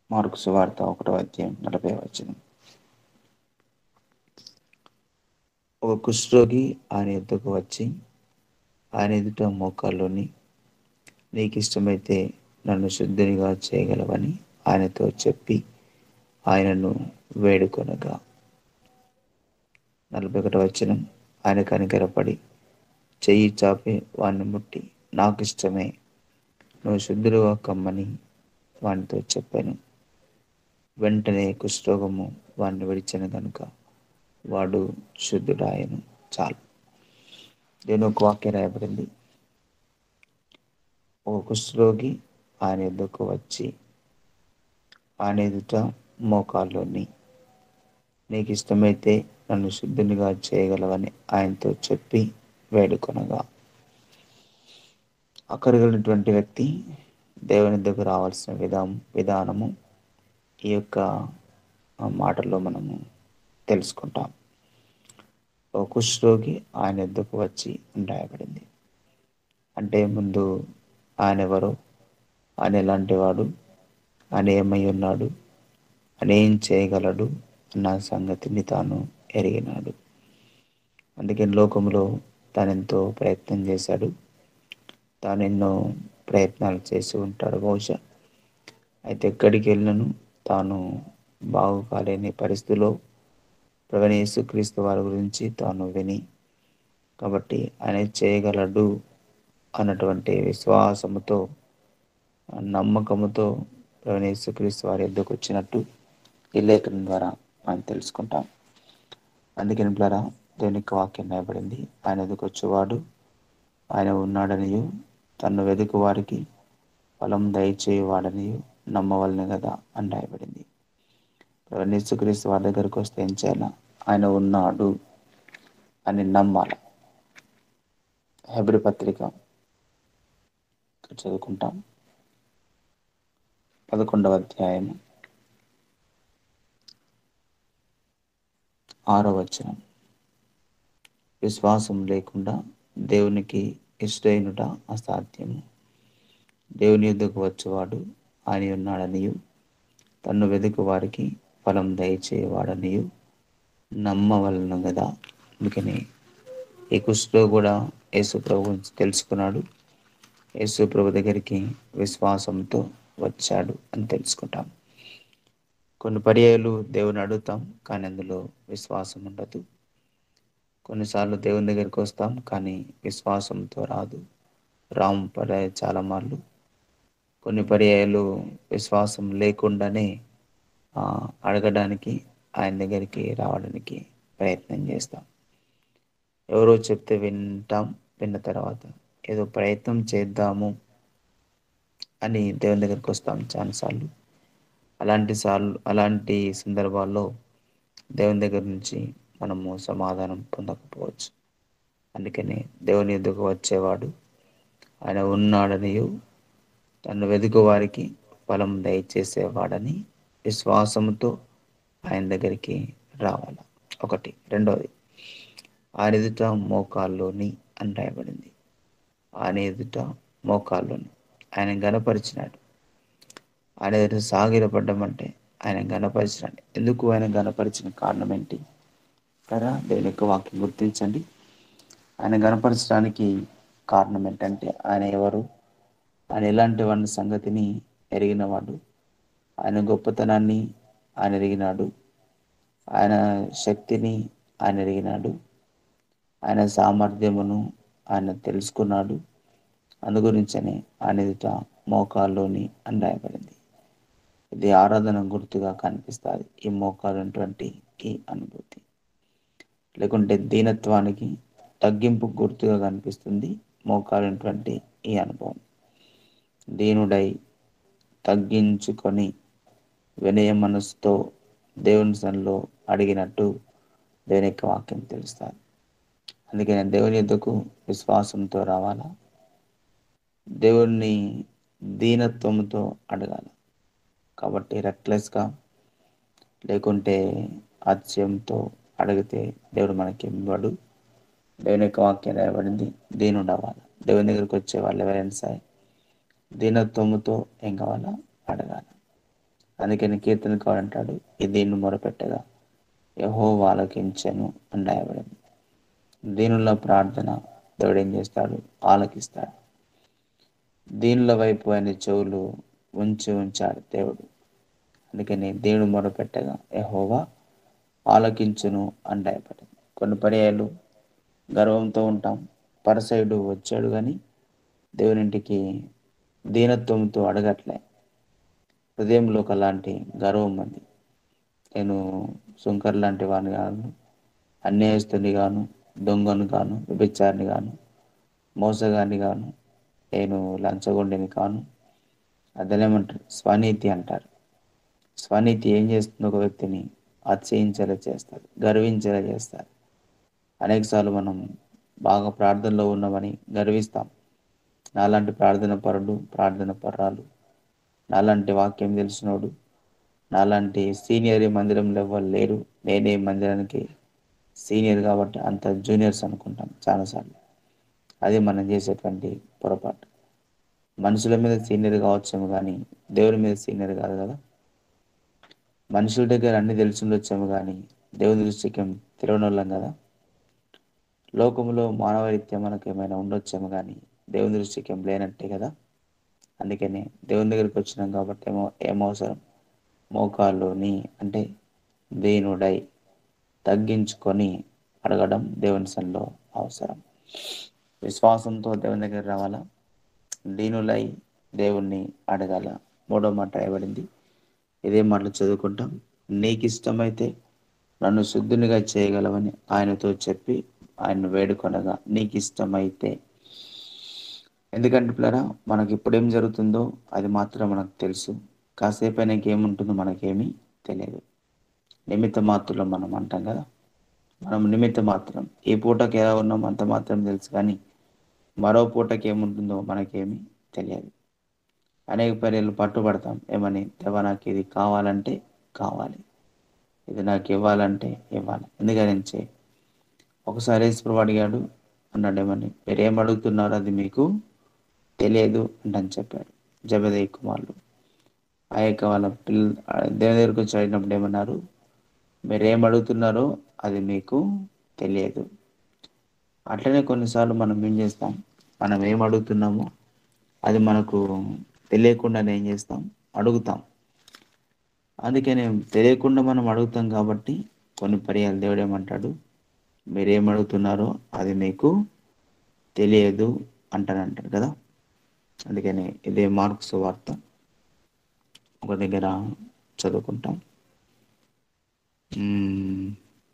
Mark సువార్త ఒకటో అధ్యాయం నలభై వచనం ఒక కుష్ఠరోగి ఆయన ఎద్దుకు వచ్చి ఆయన ఎదుట మోకాల్లోని నీకు ఇష్టమైతే నన్ను శుద్ధినిగా చేయగలవని ఆయనతో చెప్పి ఆయనను వేడుకొనగా నలభై ఒకటి వచనం ఆయన కనికరపడి చెయ్యి చాపి వాణ్ణి ముట్టి నాకు ఇష్టమే నువ్వు శుద్ధులుగా కమ్మని వానితో చెప్పాను వెంటనే కుష్ఠరోగము వాడిని విడిచిన కనుక వాడు శుద్ధుడాయను చాలు నేను ఒక వాక్యం రాయబడింది ఒక కుష్ఠరోగి ఆయన ఎద్దుకు వచ్చి ఆయన ఎదుట మోకాల్లోని నీకు ఇష్టమైతే నన్ను శుద్ధునిగా చేయగలవని ఆయనతో చెప్పి వేడుకొనగా అక్కడగలిగినటువంటి వ్యక్తి దేవుని దగ్గర రావాల్సిన విధానం విధానము ఈ యొక్క మాటల్లో మనము తెలుసుకుంటాం ఒక కుష్ఠరోగి ఆయన ఎద్దుకు వచ్చి రాయబడింది అంటే ముందు ఆయన ఎవరో ఆయన ఎలాంటి వాడు ఆయన ఏమై ఉన్నాడు ఆయన ఏం చేయగలడు అన్న సంగతిని తాను ఎరిగినాడు అందుకే లోకంలో తాను ఎంతో ప్రయత్నం చేశాడు తాను ఎన్నో ప్రయత్నాలు చేసి ఉంటాడు బహుశా అయితే ఎక్కడికి వెళ్ళినను తాను బాగు కాలేని పరిస్థితిలో ప్రవీణ యేసుక్రీస్తు వారి గురించి తాను విని కాబట్టి ఆయన చేయగలడు అన్నటువంటి విశ్వాసముతో నమ్మకముతో ప్రవీణ యేసుక్రీస్తు వారి ఎద్దుకు వచ్చినట్టు ఈ లేఖనం ద్వారా మనం తెలుసుకుంటాం అందుకని ద్వారా దేవునికి వాక్యం రాయబడింది ఆయన ఎదుకు వచ్చేవాడు ఆయన ఉన్నాడనియు తను వెతుకు వారికి ఫలం దయచేయవాడని నమ్మవలని కదా అని రాయబడింది యేసుక్రీస్తు వారి దగ్గరకు వస్తే ఏం చేయాలా ఆయన ఉన్నాడు అని నమ్మాలి హెబ్రి పత్రిక చదువుకుంటాం పదకొండవ అధ్యాయం ఆరో వచనం విశ్వాసం లేకుండా దేవునికి ఇష్టైనట అసాధ్యము దేవుని యుద్ధకు వచ్చేవాడు ఆయన ఉన్నాడనియు తన్ను వెతుకు వారికి ఫలం దయచేయవాడనియు నమ్మవలను కదా అందుకని ఈ కుష్లో కూడా యేసు ప్రభు గురించి తెలుసుకున్నాడు యేసు ప్రభు దగ్గరికి విశ్వాసంతో వచ్చాడు అని తెలుసుకుంటాం కొన్ని పర్యాయాలు దేవుని అడుగుతాం కానీ అందులో విశ్వాసం ఉండదు కొన్నిసార్లు దేవుని దగ్గరికి వస్తాం కానీ విశ్వాసంతో రాదు రాము పర్యాయ చాలా మార్లు కొన్ని పర్యాయాలు విశ్వాసం లేకుండానే అడగడానికి ఆయన దగ్గరికి రావడానికి ప్రయత్నం చేస్తాం ఎవరో చెప్తే వింటాం విన్న తర్వాత ఏదో ప్రయత్నం చేద్దాము అని దేవుని దగ్గరికి వస్తాం చాలాసార్లు అలాంటి సార్లు అలాంటి సందర్భాల్లో దేవుని దగ్గర నుంచి మనము సమాధానం పొందకపోవచ్చు అందుకని దేవుని ఎదుగు వచ్చేవాడు ఆయన ఉన్నాడనియు తను వెతుకు వారికి ఫలం దయచేసేవాడని విశ్వాసంతో ఆయన దగ్గరికి రావాలి ఒకటి రెండవది ఆయన ఎదుట మోకాల్లోని అని రాయబడింది ఆయన ఎదుట మోకాల్లోని ఆయన గనపరిచినాడు ఆయన ఎదుట సాగిలపడ్డం అంటే ఆయన గనపరిచినాడు ఎందుకు ఆయన గనపరిచిన కారణం ఏంటి కదా దేవుని యొక్క వాక్యం గుర్తించండి ఆయన గనపరచడానికి కారణం ఏంటంటే ఆయన ఎవరు ఆయన ఎలాంటి వాడి సంగతిని ఎరిగినవాడు ఆయన గొప్పతనాన్ని ఆయన ఎరిగినాడు ఆయన శక్తిని ఆయన ఎరిగినాడు ఆయన సామర్థ్యమును ఆయన తెలుసుకున్నాడు అందు గురించనే ఆయన ఎదుట మోకాల్లోని అని రాయబడింది ఇది ఆరాధన గుర్తుగా కనిపిస్తుంది ఈ మోకాలటువంటి ఈ అనుభూతి లేకుంటే దీనత్వానికి తగ్గింపు గుర్తుగా కనిపిస్తుంది మోకాలటువంటి ఈ అనుభవం దీనుడై తగ్గించుకొని వినయ మనసుతో దేవుని సన్నిలో అడిగినట్టు దేవుని యొక్క వాక్యం తెలుస్తుంది అందుకే నేను దేవుని యొద్దకు విశ్వాసంతో రావాలా దేవుణ్ణి దీనత్వంతో అడగాల కాబట్టి రెక్లెస్గా లేకుంటే ఆత్స్యంతో అడిగితే దేవుడు మనకి ఇవ్వడు దేవుని యొక్క వాక్యం రాయబడింది దీనుడు అవ్వాలి దేవుని దగ్గరికి వచ్చే వాళ్ళు ఎవరైనా సరే దీనత్వముతో ఏం కావాలా అడగాల అందుకని కీర్తనకాడు అంటాడు ఈ దీన్ని మొరపెట్టగా యెహోవా ఆలకించెను అని రాయబడింది దీనుల ప్రార్థన దేవుడు ఏం చేస్తాడు ఆలకిస్తాడు దీనుల వైపు ఆయన చెవులు ఉంచి ఉంచాడు దేవుడు అందుకని దేవుడు మొరపెట్టగా యెహోవా ఆలకించును అని రాయబడింది కొన్ని పర్యాయాలు గర్వంతో ఉంటాం పరసైడు వచ్చాడు కానీ దేవునింటికి దీనత్వంతో అడగట్లే హృదయంలో ఒకలాంటి గర్వం ఉంది నేను సుంకర్ లాంటి వాడిని గాను అన్యాయస్తుని గాను దొంగను గాను విభిచారిని గాను మోసగాన్ని గాను నేను లంచగొండిని కాను అదనేమంటారు స్వనీతి అంటారు స్వనీతి ఏం చేస్తుంది ఒక వ్యక్తిని అతిశయించేలా చేస్తారు గర్వించేలా చేస్తారు అనేకసార్లు మనం బాగా ప్రార్థనలో ఉన్నామని గర్విస్తాం నాలాంటి ప్రార్థన పరుడు ప్రార్థన పర్రాలు నాలాంటి వాక్యం తెలిసినోడు నాలాంటి సీనియర్ ఈ మందిరంలో ఎవరు లేరు నేనే ఈ మందిరానికి సీనియర్ కాబట్టి అంత జూనియర్స్ అనుకుంటాం చాలాసార్లు అది మనం చేసేటువంటి పొరపాటు మనుషుల మీద సీనియర్ కావచ్చేమో కానీ దేవుడి మీద సీనియర్ కాదు కదా మనుషుల దగ్గర అన్ని తెలిసి ఉండొచ్చేమో కానీ దేవుని దృష్టికి తెలియనోళ్ళం కదా లోకంలో మానవరీత్యం మనకు ఏమైనా ఉండొచ్చేమో కానీ దేవుని దృష్టికి ఏం లేనట్టే కదా అందుకనే దేవుని దగ్గరికి వచ్చినాం కాబట్టి ఏమో ఏమవసరం మోకాళ్ళుని అంటే దీనుడై తగ్గించుకొని అడగడం దేవుని సన్నిలో అవసరం విశ్వాసంతో దేవుని దగ్గర రావాలా దీనులై దేవుణ్ణి అడగాల మూడో మాట రాయబడింది ఇదే మాటలు చదువుకుంటాం నీకు ఇష్టమైతే నన్ను శుద్ధునిగా చేయగలవని ఆయనతో చెప్పి ఆయన వేడుకొనగా నీకు ఇష్టమైతే ఎందుకంటే పిల్లరా మనకి ఇప్పుడు ఏం జరుగుతుందో అది మాత్రం మనకు తెలుసు కాసేపు అయినాక ఏముంటుందో మనకేమీ తెలియదు నిమిత్త మాత్రం మనం అంటాం కదా మనం నిమిత్త మాత్రం ఈ పూటకి ఎలా ఉన్నాం అంత మాత్రం తెలుసు కానీ మరో పూటకి ఏముంటుందో మనకేమీ తెలియదు అనేక పర్యాలు పట్టుబడతాం ఏమని దేవా నాకు ఇది కావాలంటే కావాలి ఇది నాకు ఇవ్వాలంటే ఇవ్వాలి ఎందుకని ఒకసారి యేసుప్రభు అడిగాడు అన్నాడు ఏమని మీరు ఏం అడుగుతున్నారో అది మీకు తెలియదు అని చెప్పాడు జబదయ్య కుమారులు ఆ యొక్క వాళ్ళ పిల్ల దేవుని దగ్గరికి వచ్చి అడిగినప్పుడు ఏమన్నారు మీరు ఏం అడుగుతున్నారో అది మీకు తెలియదు అట్లనే కొన్నిసార్లు మనం ఏం చేస్తాం మనం ఏం అడుగుతున్నామో అది మనకు తెలియకుండానే ఏం చేస్తాం అడుగుతాం అందుకనే తెలియకుండా మనం అడుగుతాం కాబట్టి కొన్ని పర్యాలు దేవుడు ఏమంటాడు మీరేం అడుగుతున్నారో అది మీకు తెలియదు అంటానంటాడు కదా అందుకని ఇదే మార్క్స్ వార్త ఒక దగ్గర చదువుకుంటాం మ్మ్.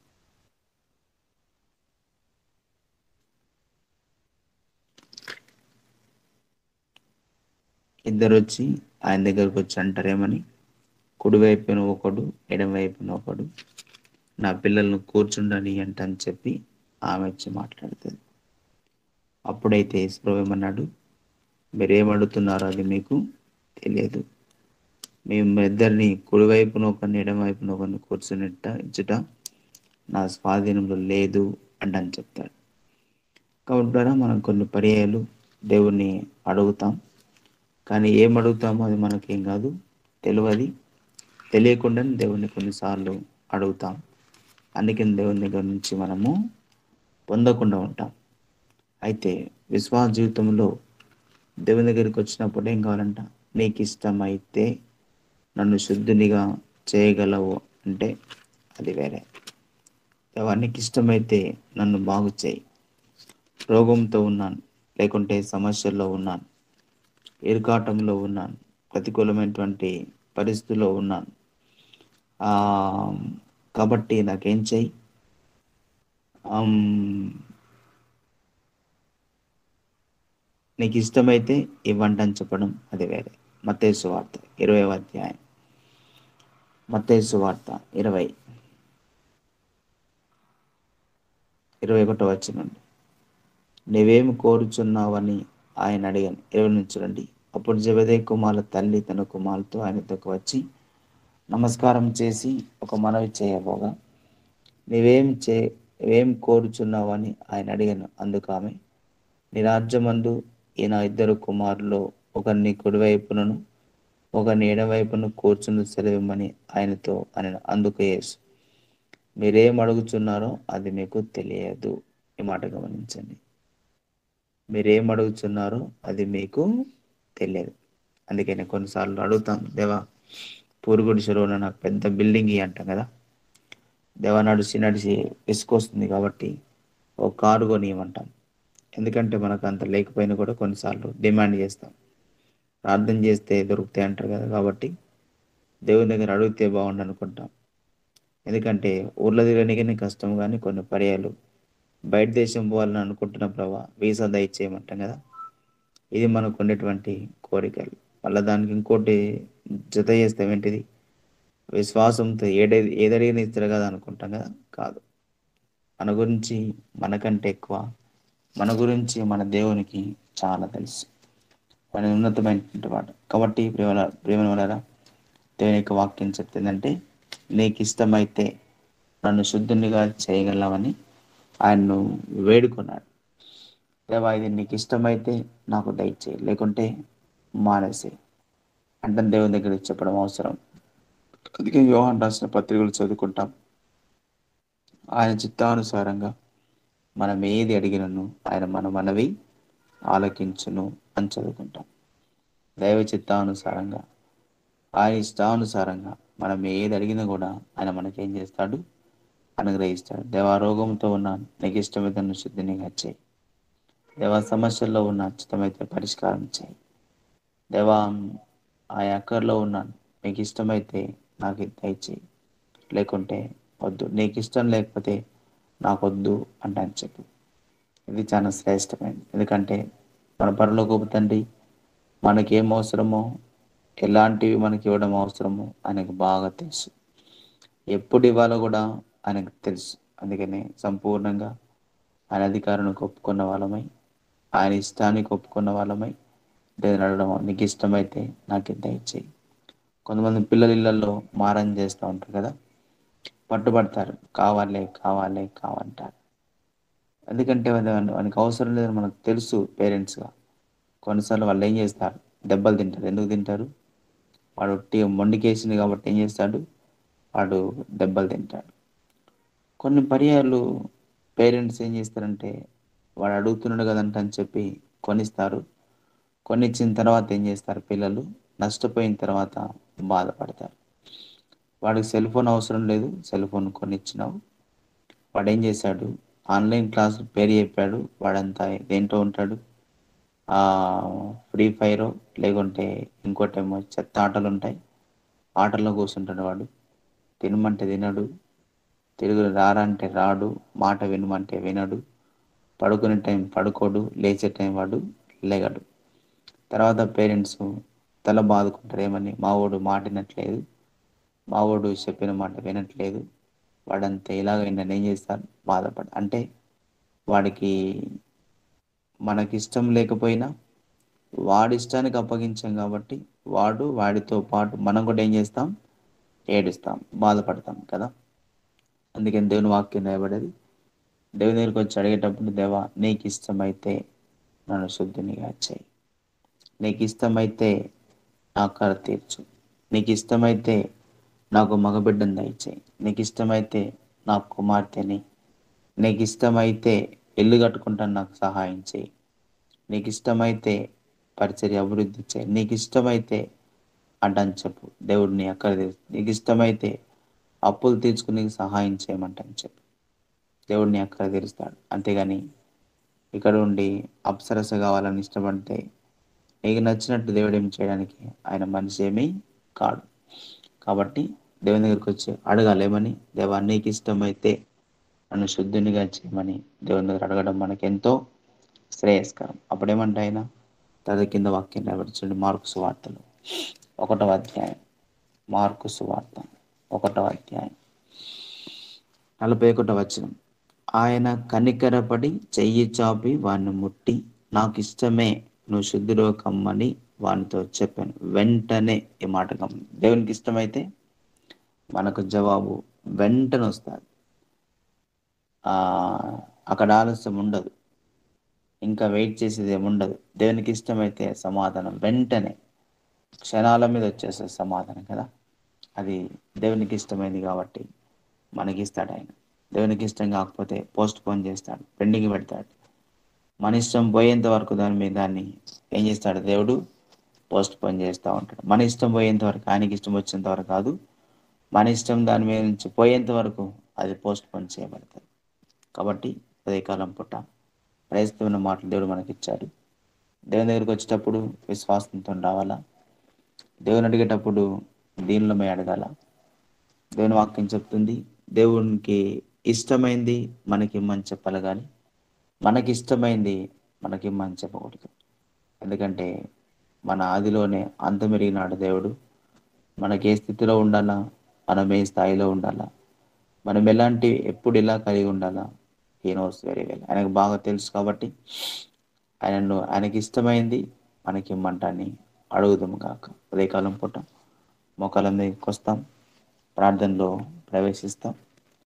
ఇద్దరు వచ్చి ఆయన దగ్గరకు వచ్చి అంటారేమని కుడివైపున ఒకడు ఎడమవైపున ఒకడు నా పిల్లలను కూర్చుండని అంట అని చెప్పి ఆమె వచ్చి మాట్లాడుతుంది అప్పుడైతే యేసుప్రభు ఏమన్నాడు మీరేం అడుగుతున్నారో అది మీకు తెలియదు మేము ఇద్దరిని కుడివైపున ఒకరిని ఎడమవైపున ఒకరిని కూర్చునిట్ట ఇచ్చుట నా స్వాధీనంలో లేదు అంటని చెప్తాడు కాబట్టి ద్వారా మనం కొన్ని పర్యాయాలు దేవుణ్ణి అడుగుతాం కానీ ఏం అడుగుతామో అది మనకేం కాదు తెలియదు తెలియకుండానే దేవుణ్ణి కొన్నిసార్లు అడుగుతాం అందుకని దేవుని దగ్గర నుంచి మనము పొందకుండా ఉంటాం అయితే విశ్వాస జీవితంలో దేవుని దగ్గరికి వచ్చినప్పుడు ఏం కావాలంట నీకు ఇష్టమైతే నన్ను శుద్ధునిగా చేయగలవు అంటే అది వేరే దేవా నీకు ఇష్టమైతే నన్ను బాగు చేయి రోగంతో ఉన్నాను లేకుంటే సమస్యల్లో ఉన్నాను ఇరుకాటంలో ఉన్నాను ప్రతికూలమైనటువంటి పరిస్థితుల్లో ఉన్నాను ఆ, కాబట్టి నాకేం చెయ్యి ఆమ్, నీకు ఇష్టమైతే ఇవ్వండి అని చెప్పడం అది వేరే మత్తేసు వార్త ఇరవై అధ్యాయం మత్తేసు వార్త ఇరవై ఇరవై ఒకటో వచ్చినండి నీవేమి కోరుచున్నావని ఆయన అడిగాను ఇరవై నుంచి రండి అప్పుడు జబదే కుమార్ల తల్లి తన కుమారుతో ఆయన దగ్గరకు వచ్చి నమస్కారం చేసి ఒక మనవి చేయబోగా నీవేం చే ఏం కోరుచున్నావని ఆయన అడిగాను అందుకు ఆమె నీ రాజ్యమందు ఈ నా ఇద్దరు కుమారులో ఒకరిని కుడివైపునను ఒకని ఎడవైపున కూర్చుని సెలవిమ్మని ఆయనతో అని అందుకు యేసు మీరేం అడుగుచున్నారో అది మీకు తెలియదు ఈ మాట గమనించండి మీరేం అడుగుచున్నారో అది మీకు తెలియదు అందుకే నేను కొన్నిసార్లు అడుగుతాం దేవా పూరుగుడి చెరువులో నాకు పెద్ద బిల్డింగ్ ఇయ్యి అంటాం కదా దేవా నడిచి నడిచి ఇసుకొస్తుంది కాబట్టి ఒక కారు కొనియమంటాం ఎందుకంటే మనకు అంత లేకపోయినా కూడా కొన్నిసార్లు డిమాండ్ చేస్తాం ప్రార్థన చేస్తే దొరుకుతాయి అంటారు కదా కాబట్టి దేవుని దగ్గర అడిగితే బాగుండు అనుకుంటాం ఎందుకంటే ఊర్లో తిరగనికనే కష్టం కానీ కొన్ని పర్యాలు బయట దేశం పోవాలని అనుకుంటున్న ప్రభా వీసా దయచేయమంటాం కదా ఇది మనకు ఉండేటువంటి కోరికలు మళ్ళీ దానికి ఇంకోటి జత చేస్తాం ఏంటిది విశ్వాసంతో ఏడే ఏదడిగిన ఇస్తారు కదా అనుకుంటాం కదా కాదు మన గురించి మనకంటే ఎక్కువ మన గురించి మన దేవునికి చాలా తెలుసు మన ఉన్నతమైనటువంటి వాడు కాబట్టి ప్రేమ ప్రేమ వలన దేవుని యొక్క వాక్యం చెప్తుందంటే నీకు ఇష్టమైతే నన్ను శుద్ధునిగా చేయగలవని ఆయన్ను వేడుకున్నాడు దేవా ఇది నీకు ఇష్టమైతే నాకు దయచేయి లేకుంటే మానేసే అంటే దేవుని దగ్గర చెప్పడం అవసరం అందుకే యోహాన్ రాసిన పత్రికలు చదువుకుంటాం ఆయన చిత్తానుసారంగా మనం ఏది అడిగినను ఆయన మన మనవి ఆలకించును అని చదువుకుంటాం దైవ చిత్తానుసారంగా ఆయన ఇష్టానుసారంగా మనం ఏది అడిగినా కూడా ఆయన మనకేం చేస్తాడు అనుగ్రహిస్తాడు దేవారోగంతో ఉన్నాను నీకు ఇష్టమైతే నన్ను శుద్ధినిగా చేయి దేవా సమస్యల్లో ఉన్న ఇష్టమైతే పరిష్కారం చేయి దేవా ఆ అక్కర్లో ఉన్నాను నీకు ఇష్టమైతే నాకు ఇది దయచేయి లేకుంటే వద్దు నీకు ఇష్టం లేకపోతే నాకు వద్దు అంటాను చెప్పు ఇది చాలా శ్రేష్టమైనది ఎందుకంటే మన పరలోకపు తండ్రి మనకి ఏం అవసరమో ఎలాంటివి మనకి ఇవ్వడం అవసరమో ఆయనకు బాగా తెలుసు ఎప్పుడు ఇవ్వాలో కూడా ఆయనకు తెలుసు అందుకనే సంపూర్ణంగా ఆయన అధికారానికి ఒప్పుకున్న వాళ్ళమై ఆయన ఇష్టానికి ఒప్పుకున్న వాళ్ళమై దేవుని అడగడం నీకు ఇష్టమైతే నాకు ఇంత ఇచ్చేయి కొంతమంది పిల్లల ఇళ్ళల్లో మారం చేస్తూ ఉంటారు కదా పట్టుబడతారు కావాలి కావాలి కావాలంటారు ఎందుకంటే వాని- వానికి అవసరం లేదని మనకు తెలుసు పేరెంట్స్గా కొన్నిసార్లు వాళ్ళు ఏం చేస్తారు దెబ్బలు తింటారు ఎందుకు తింటారు వాడు టీ మొండికేసింది కాబట్టి ఏం చేస్తాడు వాడు దెబ్బలు తింటాడు కొన్ని పర్యాలు పేరెంట్స్ ఏం చేస్తారంటే వాడు అడుగుతున్నాడు కదంట అని చెప్పి కొనిస్తారు కొనిచ్చిన తర్వాత ఏం చేస్తారు పిల్లలు నష్టపోయిన తర్వాత బాధపడతారు వాడికి సెల్ ఫోన్ అవసరం లేదు సెల్ ఫోన్ కొనిచ్చినావు వాడు ఏం చేశాడు ఆన్లైన్ క్లాస్ పేరు చెప్పాడు వాడంతా దేంట్లో ఉంటాడు ఆ ఫ్రీ ఫైర్ లేకుంటే ఇంకోటేమో చెత్త ఆటలు ఉంటాయి ఆటల్లో కూర్చుంటాడు వాడు తినమంటే తినడు తిరుగు రారంటే రాడు మాట వినమంటే వినడు పడుకునే టైం పడుకోడు లేచే టైం వాడు లేగడు తర్వాత పేరెంట్స్ తల బాదుకుంటారు ఏమని మావోడు మాట వినట్లేదు మావోడు చెప్పిన మాట వినట్లేదు వాడంతా ఇలాగైనా ఏం చేస్తారు బాధపడ అంటే వాడికి మనకి ఇష్టం లేకపోయినా వాడి ఇష్టానికి అప్పగించాం కాబట్టి వాడు వాడితో పాటు మనం కూడా ఏం చేస్తాం ఏడుస్తాం బాధపడతాం కదా అందుకని దేవుని వాక్యం రాయబడేది దేవుని దగ్గరికి వచ్చి అడిగేటప్పుడు దేవా నీకు ఇష్టమైతే నన్ను శుద్ధినిగా చేయి నీకు ఇష్టమైతే నా కర తీర్చు నీకు ఇష్టమైతే నాకు మగబిడ్డను దయచేయి నీకు ఇష్టమైతే నా కుమార్తెని నీకు ఇష్టమైతే ఇల్లు కట్టుకుంటాను నాకు సహాయం చేయి నీకు ఇష్టమైతే పరిచర్య అభివృద్ధి చేయి నీకు ఇష్టమైతే అంటాను చెప్పు దేవుడు నీ అక్కడ తెలుసు నీకు ఇష్టమైతే అప్పులు తీర్చుకుని నీకు సహాయం చేయమంటాను చెప్పు దేవుడు నీ అక్కడ తీరుస్తాడు అంతేగాని ఇక్కడ ఉండి అప్సరస కావాలని ఇష్టపడితే నీకు నచ్చినట్టు దేవుడు ఏం చేయడానికి ఆయన మనిషి ఏమీ కాడు కాబట్టి దేవుని దగ్గరికి వచ్చి అడగాలేమని దేవా నీకు ఇష్టమైతే నన్ను శుద్ధునిగా చేయమని దేవుని దగ్గర అడగడం మనకి ఎంతో శ్రేయస్కరం అప్పుడేమంటే ఆయన తద కింద వాక్యం రాబడుచండి మార్కు సువార్తలు ఒకటవ అధ్యాయం మార్కు సువార్త ఒకటవ అధ్యాయం నలభై ఒకటవ వచనం ఆయన కనికరపడి చెయ్యి చాపి వాడిని ముట్టి నాకు ఇష్టమే నువ్వు శుద్ధిలో కమ్మని వానితో చెప్పాను వెంటనే ఈ మాట కమ్మ దేవునికి ఇష్టమైతే మనకు జవాబు వెంటనే వస్తుంది ఆ అక్కడ ఆలస్యం ఉండదు ఇంకా వెయిట్ చేసేది ఏమి ఉండదు దేవునికి ఇష్టమైతే సమాధానం వెంటనే క్షణాల మీద వచ్చేస్తుంది సమాధానం కదా అది దేవునికి ఇష్టమైంది కాబట్టి మనకి ఇస్తాడు ఆయన దేవునికి ఇష్టం కాకపోతే పోస్ట్ పోన్ చేస్తాడు పెండింగ్ పెడతాడు మన ఇష్టం పోయేంత వరకు దాని మీద దాన్ని ఏం చేస్తాడు దేవుడు పోస్ట్ పోన్ చేస్తూ ఉంటాడు మన ఇష్టం పోయేంత వరకు ఆయనకి ఇష్టం వచ్చేంత వరకు కాదు మన ఇష్టం దాని మీద నుంచి పోయేంత వరకు అది పోస్ట్ పోన్ చేయబడుతుంది కాబట్టి అదే కాలం పుట్ట క్రైస్తవున్న మాటలు దేవుడు మనకి ఇచ్చాడు దేవుని దగ్గరికి వచ్చేటప్పుడు విశ్వాసంతో రావాలా దేవుని అడిగేటప్పుడు దీనిలోమే అడగాల దేవుని వాక్యం చెప్తుంది దేవునికి ఇష్టమైంది మనకి ఇమ్మని చెప్పాలి కానీ మనకి ఇష్టమైంది మనకి ఇమ్మని చెప్పకూడదు ఎందుకంటే మన ఆదిలోనే అంతమెరిగినాడు దేవుడు మనకి ఏ స్థితిలో ఉండాలా మనం ఏ స్థాయిలో ఉండాలా మనం ఎలాంటి ఎప్పుడు ఎలా కలిగి ఉండాలా ఈ నోస్ వెరీ వెల్ ఆయనకు బాగా తెలుసు కాబట్టి ఆయనను ఆయనకి ఇష్టమైంది మనకి ఇమ్మంటాన్ని అడుగుదాం కాక ఉదయకాలం పూట మోకాలం దగ్గరికి వస్తాం ప్రార్థనలో ప్రవేశిస్తాం